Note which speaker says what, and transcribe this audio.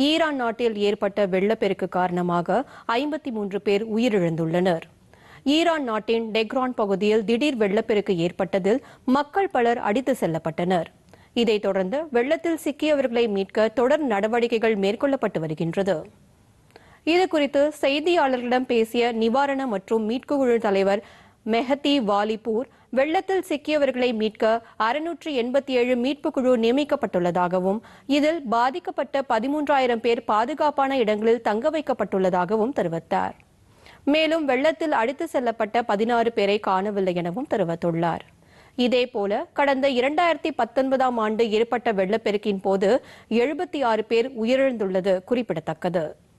Speaker 1: Iran நாட்டில் ஏற்பட்ட வெள்ளப்பெருக்கு காரணமாக ஐம்பத்தி மூன்று பேர் உயிரிழந்துள்ளனர் ஈரான் நாட்டின் டெக்ரான் பகுதியில் திடீர் வெள்ளப்பெருக்கு ஏற்பட்டதில் மக்கள் பலர் அடித்து செல்லப்பட்டனர் இதைத் தொடர்ந்து வெள்ளத்தில் சிக்கியவர்களை மீட்க தொடர் நடவடிக்கைகள் மேற்கொள்ளப்பட்டு வருகின்றது இது குறித்து செய்தியாளர்களிடம் பேசிய நிவாரண மற்றும் மீட்பு குழு தலைவர் மெஹதி வாலிபூர் வெள்ளத்தில் சிக்கியவர்களை மீட்க அறுநூற்று எண்பத்தி ஏழு மீட்பு குழு நியமிக்கப்பட்டுள்ளதாகவும் இதில் பாதிக்கப்பட்ட பதிமூன்றாயிரம் பேர் பாதுகாப்பான இடங்களில் தங்க வைக்கப்பட்டுள்ளதாகவும் தெரிவித்தார் மேலும் வெள்ளத்தில் அடித்து செல்லப்பட்ட பதினாறு பேரை காணவில்லை எனவும் தெரிவித்துள்ளார் இதேபோல கடந்த இரண்டாயிரத்தி பத்தொன்பதாம் ஆண்டு ஏற்பட்ட வெள்ளப்பெருக்கின் போது எழுபத்தி ஆறு பேர் உயிரிழந்துள்ளது குறிப்பிடத்தக்கது